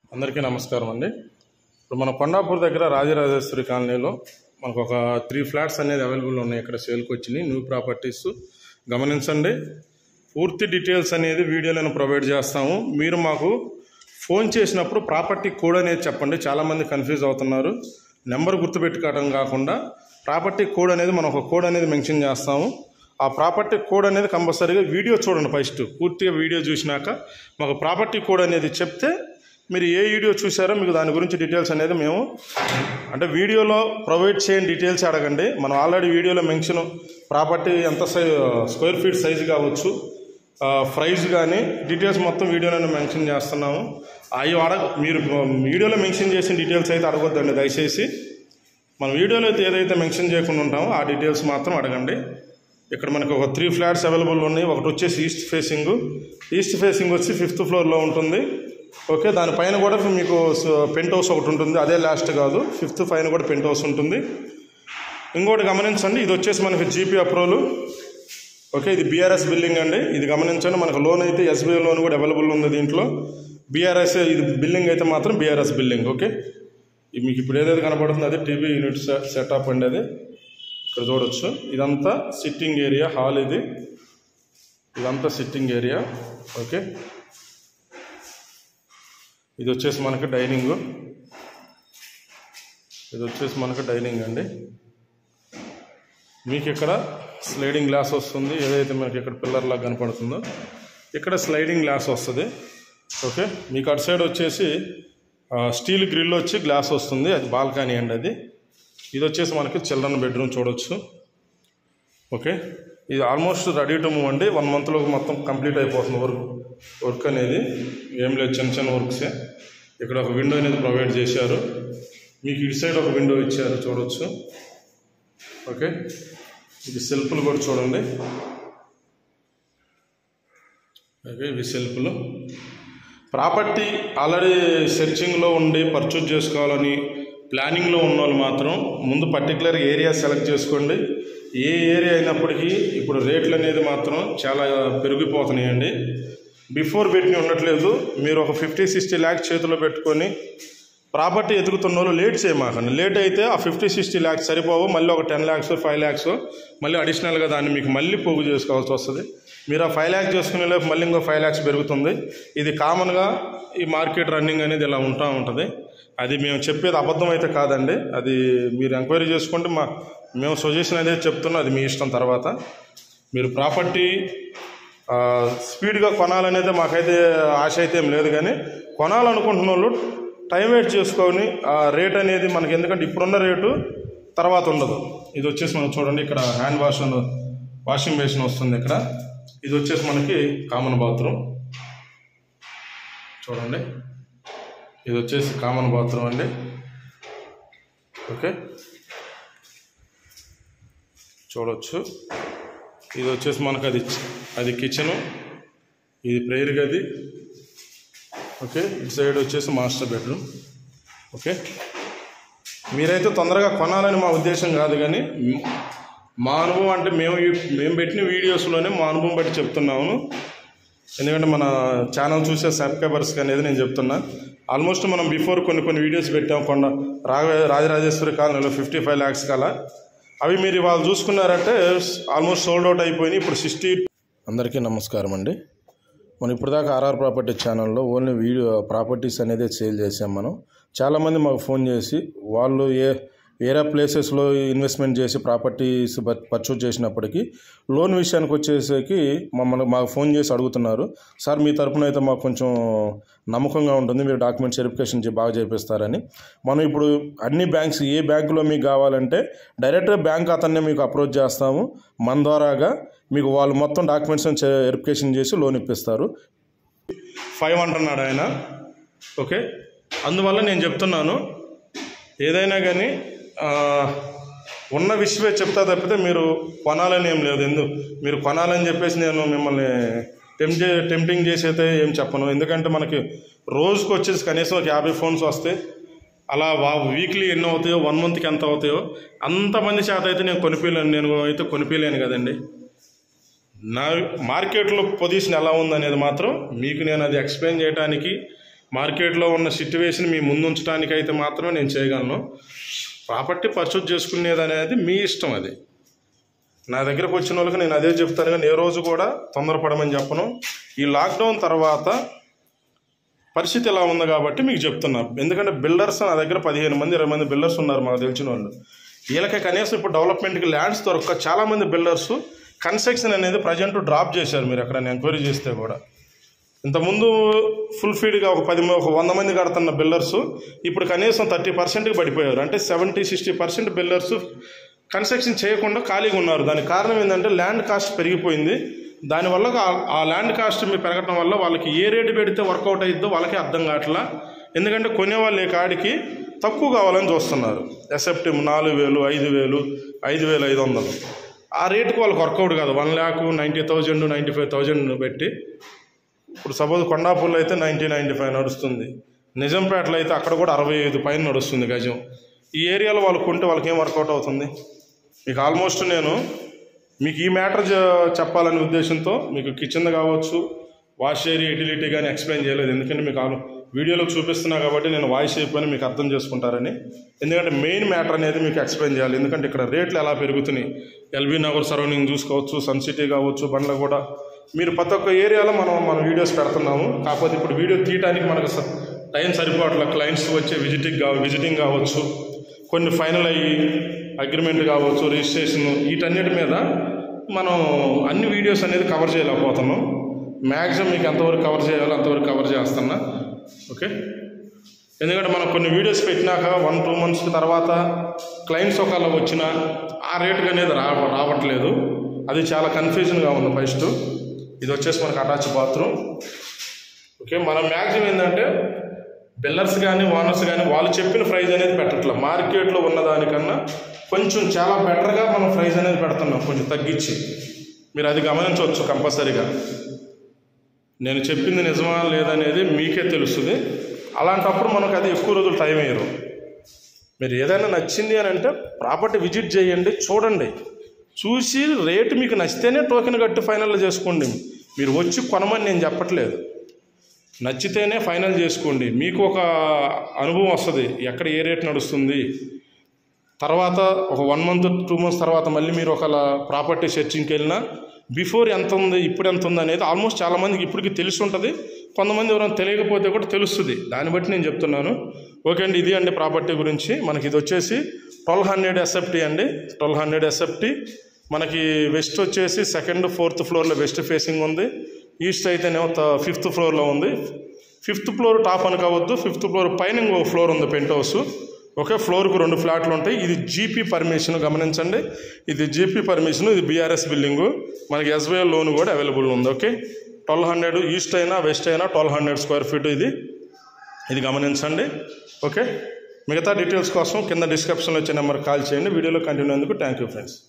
అందరికీ నమస్కారం అండి ఇప్పుడు మన కొండాపూర్ దగ్గర రాజరాజేశ్వరి కాలనీలో మనకు ఒక త్రీ ఫ్లాట్స్ అనేది అవైలబుల్ ఉన్నాయి ఇక్కడ సేల్కి వచ్చినాయి న్యూ ప్రాపర్టీస్ గమనించండి పూర్తి డీటెయిల్స్ అనేది వీడియోలను ప్రొవైడ్ చేస్తాము మీరు మాకు ఫోన్ చేసినప్పుడు ప్రాపర్టీ కోడ్ అనేది చెప్పండి చాలామంది కన్ఫ్యూజ్ అవుతున్నారు నెంబర్ గుర్తుపెట్టుకోవడం కాకుండా ప్రాపర్టీ కోడ్ అనేది మనం ఒక కోడ్ అనేది మెన్షన్ చేస్తాము ఆ ప్రాపర్టీ కోడ్ అనేది కంపల్సరీగా వీడియో చూడండి ఫస్ట్ పూర్తిగా వీడియో చూసినాక మాకు ప్రాపర్టీ కోడ్ అనేది చెప్తే మీరు ఏ వీడియో చూసారో మీకు దాని గురించి డీటెయిల్స్ అనేది మేము అంటే వీడియోలో ప్రొవైడ్ చేయని డీటెయిల్స్ అడగండి మనం ఆల్రెడీ వీడియోలో మెన్షన్ ప్రాపర్టీ ఎంత సై స్క్వేర్ ఫీట్ సైజు కావచ్చు ప్రైజ్ కానీ డీటెయిల్స్ మొత్తం వీడియోలో మెన్షన్ చేస్తున్నాము అవి అడగ మీరు వీడియోలో మెన్షన్ చేసిన డీటెయిల్స్ అయితే అడగొద్దండి దయచేసి మన వీడియోలో అయితే ఏదైతే మెన్షన్ చేయకుండా ఉంటామో ఆ డీటెయిల్స్ మాత్రం అడగండి ఇక్కడ మనకు ఒక త్రీ ఫ్లాట్స్ అవైలబుల్ ఉన్నాయి ఒకటి వచ్చేసి ఈస్ట్ ఫేసింగ్ ఈస్ట్ ఫేసింగ్ వచ్చి ఫిఫ్త్ ఫ్లోర్లో ఉంటుంది ఓకే దానిపైన కూడా మీకు పెంట్ హౌస్ ఒకటి ఉంటుంది అదే లాస్ట్ కాదు ఫిఫ్త్ పైన కూడా పెంట్ హౌస్ ఉంటుంది ఇంకోటి గమనించండి ఇది వచ్చేసి మనకి జీపీ అప్రూవల్ ఓకే ఇది బీఆర్ఎస్ బిల్డింగ్ అండి ఇది గమనించండి మనకు లోన్ అయితే ఎస్బీఐ లోన్ కూడా అవైలబుల్ ఉంది దీంట్లో బీఆర్ఎస్ ఇది బిల్డింగ్ అయితే మాత్రం బీఆర్ఎస్ బిల్డింగ్ ఓకే ఇది మీకు ఇప్పుడు ఏదైతే కనపడుతుంది అది టీవీ యూనిట్ సెటప్ అండి అది ఇక్కడ చూడొచ్చు ఇదంతా సిట్టింగ్ ఏరియా హాల్ ఇది ఇదంతా సిట్టింగ్ ఏరియా ఓకే ఇది వచ్చేసి మనకి డైనింగ్ ఇది వచ్చేసి మనకి డైనింగ్ అండి మీకు ఇక్కడ స్లైడింగ్ గ్లాస్ వస్తుంది ఏదైతే మనకి ఇక్కడ పిల్లర్ లాగా కనపడుతుందో ఇక్కడ స్లైడింగ్ గ్లాస్ వస్తుంది ఓకే మీకు అటు సైడ్ వచ్చేసి ఆ, స్టీల్ గ్రిల్ వచ్చి గ్లాస్ వస్తుంది అది బాల్కనీ అండి అది ఇది వచ్చేసి మనకి చిల్డ్రన్ బెడ్రూమ్ చూడొచ్చు ఓకే ఇది ఆల్మోస్ట్ రెడీ టు మూవ్ అండి వన్ మంత్లో మొత్తం కంప్లీట్ అయిపోతుంది వర్క్ వర్క్ అనేది ఏం లేదు చిన్న చిన్న వర్క్సే ఇక్కడ ఒక విండో అనేది ప్రొవైడ్ చేశారు మీకు ఇటు సైడ్ ఒక విండో ఇచ్చారు చూడొచ్చు ఓకే ఇది సెల్ఫ్లు కూడా చూడండి ఓకే ఇవి సెల్ఫ్లు ప్రాపర్టీ ఆల్రెడీ సెర్చింగ్లో ఉండి పర్చేజ్ చేసుకోవాలని ప్లానింగ్లో ఉన్న వాళ్ళు మాత్రం ముందు పర్టికులర్ ఏరియా సెలెక్ట్ చేసుకోండి ఏ ఏరియా అయినప్పటికీ ఇప్పుడు రేట్లు అనేది మాత్రం చాలా పెరిగిపోతున్నాయండి బిఫోర్ పెట్టిన ఉండట్లేదు మీరు ఒక ఫిఫ్టీ సిక్స్టీ ల్యాక్స్ చేతిలో పెట్టుకొని ప్రాపర్టీ ఎదుగుతున్న వాళ్ళు లేట్ చేయమాకండి లేట్ అయితే ఆ ఫిఫ్టీ సిక్స్టీ ల్యాక్స్ సరిపోవు మళ్ళీ ఒక టెన్ ల్యాక్స్ ఫైవ్ ల్యాక్స్ మళ్ళీ అడిషనల్గా దాన్ని మీకు మళ్ళీ పోగు చేసుకోవాల్సి వస్తుంది మీరు ఆ ఫైవ్ ల్యాక్స్ చేసుకునే లోపు మళ్ళీ ఇంకో ఫైవ్ ల్యాక్స్ పెరుగుతుంది ఇది కామన్గా ఈ మార్కెట్ రన్నింగ్ అనేది ఇలా ఉంటా ఉంటుంది అది మేము చెప్పేది అబద్ధం అయితే కాదండి అది మీరు ఎంక్వైరీ చేసుకుంటే మా మేము సజెషన్ అనేది చెప్తున్నాం అది మీ ఇష్టం తర్వాత మీరు ప్రాపర్టీ ఆ, స్పీడ్గా కొనాలనేది మాకైతే ఆశ అయితే ఏం లేదు కానీ కొనాలనుకుంటున్న వాళ్ళు టైం వెయిట్ చేసుకొని ఆ రేట్ అనేది మనకి ఎందుకంటే ఇప్పుడున్న రేటు తర్వాత ఉండదు ఇది వచ్చేసి మనం చూడండి ఇక్కడ హ్యాండ్ వాష్ అని వాషింగ్ మెషిన్ వస్తుంది ఇక్కడ ఇది వచ్చేసి మనకి కామన్ బాత్రూమ్ చూడండి ఇది వచ్చేసి కామన్ బాత్రూమ్ అండి ఓకే చూడొచ్చు ఇది వచ్చేసి మనకు అది అది కిచెను ఇది ప్రేయర్ గది ఓకే ఇటు సైడ్ వచ్చేసి మాస్టర్ బెడ్రూమ్ ఓకే మీరైతే తొందరగా కొనాలని మా ఉద్దేశం కాదు కానీ మ్- మా అనుభవం అంటే మేము ఈ- మేము పెట్టిన వీడియోస్లోనే మా అనుభవం బట్టి చెప్తున్నాము ఎందుకంటే మన ఛానల్ చూసే సబ్స్క్రైబర్స్కి అనేది నేను చెప్తున్నా ఆల్మోస్ట్ మనం బిఫోర్ కొన్ని కొన్ని వీడియోస్ పెట్టాం కొండ రాఘ రాజరాజేశ్వరి కాలనీలో ఫిఫ్టీ ఫైవ్ ల్యాక్స్ కలా అవి మీరు ఇవాళ చూసుకున్నారంటే ఆల్మోస్ట్ సోల్డ్ అవుట్ అయిపోయినాయి ఇప్పుడు సిక్స్టీ అందరికీ నమస్కారం అండి మనం ఇప్పటిదాకా ఆర్ఆర్ ప్రాపర్టీ ఛానల్లో ఓన్లీ వీడియో ప్రాపర్టీస్ అనేది సేల్ చేసాం మనం చాలామంది మాకు ఫోన్ చేసి వాళ్ళు ఏ వేరే ప్లేసెస్లో ఇన్వెస్ట్మెంట్ చేసి ప్రాపర్టీస్ పర్చేజ్ చేసినప్పటికీ లోన్ విషయానికి వచ్చేసరికి మమ్మల్ని మాకు ఫోన్ చేసి అడుగుతున్నారు సార్ మీ తరపున అయితే మాకు కొంచెం నమ్మకంగా ఉంటుంది మీరు డాక్యుమెంట్స్ వెరిఫికేషన్ చే- బాగా చేపిస్తారని మనం ఇప్పుడు అన్ని బ్యాంక్స్ ఏ బ్యాంకులో మీకు కావాలంటే డైరెక్ట్గా బ్యాంక్ అతన్నే మీకు అప్రోచ్ చేస్తాము మన ద్వారాగా మీకు వాళ్ళు మొత్తం డాక్యుమెంట్స్ వెరిఫికేషన్ చేసి లోన్ ఇప్పిస్తారు ఫైవ్ అంటున్నాడు ఆయన ఓకే అందువల్ల నేను చెప్తున్నాను ఏదైనా కానీ ఆ, ఉన్న విషయమే చెప్తా తప్పితే మీరు కొనాలని ఏం లేదు ఎందు మీరు కొనాలని చెప్పేసి నేను మిమ్మల్ని టెంప్ట్ టెంప్టింగ్ చేసి అయితే ఏం చెప్పను ఎందుకంటే మనకి రోజుకు వచ్చేసి కనీసం ఒక యాభై ఫోన్స్ వస్తాయి అలా వా వీక్లీ ఎన్ని అవుతాయో వన్ మంత్కి ఎంత అవుతాయో అంతమంది చేత అయితే నేను కొనిపించలేను నేను అయితే కొనిపించలేను కదండి నా మార్కెట్లో పొజిషన్ ఎలా ఉందనేది మాత్రం మీకు నేను అది ఎక్స్ప్లెయిన్ చేయడానికి మార్కెట్లో ఉన్న సిట్యువేషన్ మీ ముందు ఉంచడానికి అయితే మాత్రమే నేను చేయగలను ప్రాపర్టీ పర్చేజ్ చేసుకునేది అనేది మీ ఇష్టం అది నా దగ్గరకు వచ్చిన వాళ్ళకి నేను అదే చెప్తాను కానీ ఏ రోజు కూడా తొందరపడమని చెప్పను ఈ లాక్డౌన్ తర్వాత పరిస్థితి ఎలా ఉంది కాబట్టి మీకు చెప్తున్నా ఎందుకంటే బిల్డర్స్ నా దగ్గర పదిహేను మంది ఇరవై మంది బిల్డర్స్ ఉన్నారు మాకు తెలిసిన వాళ్ళు వీళ్ళకి కనీసం ఇప్పుడు డెవలప్మెంట్కి ల్యాండ్స్ దొరక్క చాలామంది బిల్డర్స్ కన్స్ట్రక్షన్ అనేది ప్రజెంట్ డ్రాప్ చేశారు మీరు ఎక్కడ ఎంక్వైరీ చేస్తే కూడా ఇంతకుముందు ఫుల్ ఫీడ్గా ఒక పది మ- ఒక వంద మంది కడుతున్న బిల్డర్స్ ఇప్పుడు కనీసం థర్టీ పర్సెంట్కి పడిపోయారు అంటే seventy sixty percent builders construction చేయకుండా ఖాళీగా ఉన్నారు దానికి కారణం ఏంటంటే ల్యాండ్ కాస్ట్ పెరిగిపోయింది దానివల్ల ఆ- ఆ ల్యాండ్ కాస్ట్ మీ పెరగటం వల్ల వాళ్ళకి ఏ రేటు పెడితే వర్కౌట్ అయిద్దో వాళ్ళకి అర్థం కావట్లా ఎందుకంటే కొనేవాళ్ళు ఈ కాడికి తక్కువ కావాలని చూస్తున్నారు ఎసెప్ట్ నాలుగు వేలు ఐదు వేలు ఐదు వేలు ఐదు వందలు ఆ రేటుకి వాళ్ళకి వర్కౌట్ కాదు one lakh ninety thousand ninety five thousand పెట్టి ఇప్పుడు సపోజ్ కొండాపూర్లో అయితే నైంటీ నైంటీ ఫైవ్ నడుస్తుంది నిజంపేటలో అయితే అక్కడ కూడా అరవై ఐదు పైన నడుస్తుంది గజం ఈ ఏరియాలో వాళ్ళు కొంటే వాళ్ళకి ఏం వర్కౌట్ అవుతుంది మీకు ఆల్మోస్ట్ నేను మీకు ఈ మ్యాటర్ చెప్పాలనే ఉద్దేశంతో మీకు కిచెన్ కావచ్చు వాష్ ఏరియా యూటిలిటీ కానీ ఎక్స్ప్లెయిన్ చేయలేదు ఎందుకంటే మీకు ఆల్ వీడియోలో చూపిస్తున్నా కాబట్టి నేను వాయిస్ అయిపోయి మీకు అర్థం చేసుకుంటారని ఎందుకంటే మెయిన్ మ్యాటర్ అనేది మీకు ఎక్స్ప్లెయిన్ చేయాలి ఎందుకంటే ఇక్కడ రేట్లు ఎలా పెరుగుతున్నాయి ఎల్బీ నగర్ సరౌండింగ్ చూసుకోవచ్చు సన్ సిటీ కావచ్చు బండ్ల కూడా మీరు ప్రతి ఒక్క ఏరియాలో మనం మన వీడియోస్ పెడుతున్నాము కాకపోతే ఇప్పుడు వీడియో తీయడానికి మనకు స- టైం సరిపోవట్ల క్లయింట్స్ వచ్చే విజిటింగ్ కావ విజిటింగ్ కావచ్చు కొన్ని ఫైనల్ అయ్యి అగ్రిమెంట్ కావచ్చు రిజిస్ట్రేషన్ వీటన్నిటి మీద మనం అన్ని వీడియోస్ అనేది కవర్ చేయలేకపోతున్నాం మ్యాక్సిమం మీకు ఎంతవరకు కవర్ చేయాలో అంతవరకు కవర్ చేస్తున్నా ఓకే ఎందుకంటే మనం కొన్ని వీడియోస్ పెట్టినాక వన్ టూ మంత్స్ తర్వాత క్లయింట్స్ ఒకవేళ వచ్చినా ఆ రేటుకి అనేది రా రావట్లేదు అది చాలా కన్ఫ్యూజన్గా ఉంది ఫస్ట్ ఇది వచ్చేసి మనకు అటాచ్ బాత్రూమ్ ఓకే మనం మ్యాక్సిమం ఏంటంటే బిల్లర్స్ కానీ ఓనర్స్ కానీ వాళ్ళు చెప్పిన ప్రైస్ అనేది పెట్టట్లే మార్కెట్లో ఉన్నదానికన్నా కొంచెం చాలా బెటర్గా మనం ప్రైస్ అనేది పెడుతున్నాం కొంచెం తగ్గించి మీరు అది గమనించవచ్చు కంపల్సరీగా నేను చెప్పింది నిజమా లేదనేది మీకే తెలుస్తుంది అలాంటప్పుడు మనకు అది ఎక్కువ రోజులు టైం అయ్యరు మీరు ఏదైనా నచ్చింది అని అంటే ప్రాపర్టీ విజిట్ చేయండి చూడండి చూసి రేటు మీకు నచ్చితేనే టోకెన్ కట్టి ఫైనల్ చేసుకోండి మీరు వచ్చి కొనమని నేను చెప్పట్లేదు నచ్చితేనే ఫైనల్ చేసుకోండి మీకు ఒక అనుభవం వస్తుంది ఎక్కడ ఏ రేట్ నడుస్తుంది తర్వాత ఒక వన్ మంత్ టూ మంత్స్ తర్వాత మళ్ళీ మీరు ఒక ప్రాపర్టీ సెర్చింగ్కి వెళ్ళినా బిఫోర్ ఎంత ఉంది ఇప్పుడు ఎంత ఉంది అనేది ఆల్మోస్ట్ చాలా మందికి ఇప్పటికి తెలిసి ఉంటుంది కొంతమంది ఎవరైనా తెలియకపోతే కూడా తెలుస్తుంది దాన్ని బట్టి నేను చెప్తున్నాను ఓకే అండి ఇది అండి ప్రాపర్టీ గురించి మనకి ఇది వచ్చేసి ట్వెల్వ్ హండ్రెడ్ ఎస్ఎఫ్టీ అండి ట్వెల్వ్ హండ్రెడ్ ఎస్ఎఫ్టీ మనకి వెస్ట్ వచ్చేసి సెకండ్ ఫోర్త్ ఫ్లోర్లో వెస్ట్ ఫేసింగ్ ఉంది ఈస్ట్ అయితేనేమో ఫిఫ్త్ ఫ్లోర్లో ఉంది ఫిఫ్త్ ఫ్లోర్ టాప్ అనుకోవద్దు ఫిఫ్త్ ఫ్లోర్ పైన ఇంకో ఫ్లోర్ ఉంది పెంట్ హౌస్ ఒకే ఫ్లోర్కు రెండు ఫ్లాట్లు ఉంటాయి ఇది జీపీ పర్మిషన్ గమనించండి ఇది జీపీ పర్మిషన్ ఇది బీఆర్ఎస్ బిల్డింగు మనకి ఎస్బీఐ లోన్ కూడా అవైలబుల్ ఉంది ఓకే ట్వెల్వ్ హండ్రెడ్ ఈస్ట్ అయినా వెస్ట్ అయినా ట్వెల్వ్ హండ్రెడ్ స్క్వేర్ ఫీట్ ఇది ఇది గమనించండి ఓకే మిగతా డీటెయిల్స్ కోసం కింద డిస్క్రిప్షన్లో వచ్చే నెంబర్ కాల్ చేయండి వీడియోలో కంటిన్యూ అయ్యేందుకు థ్యాంక్ యూ ఫ్రెండ్స్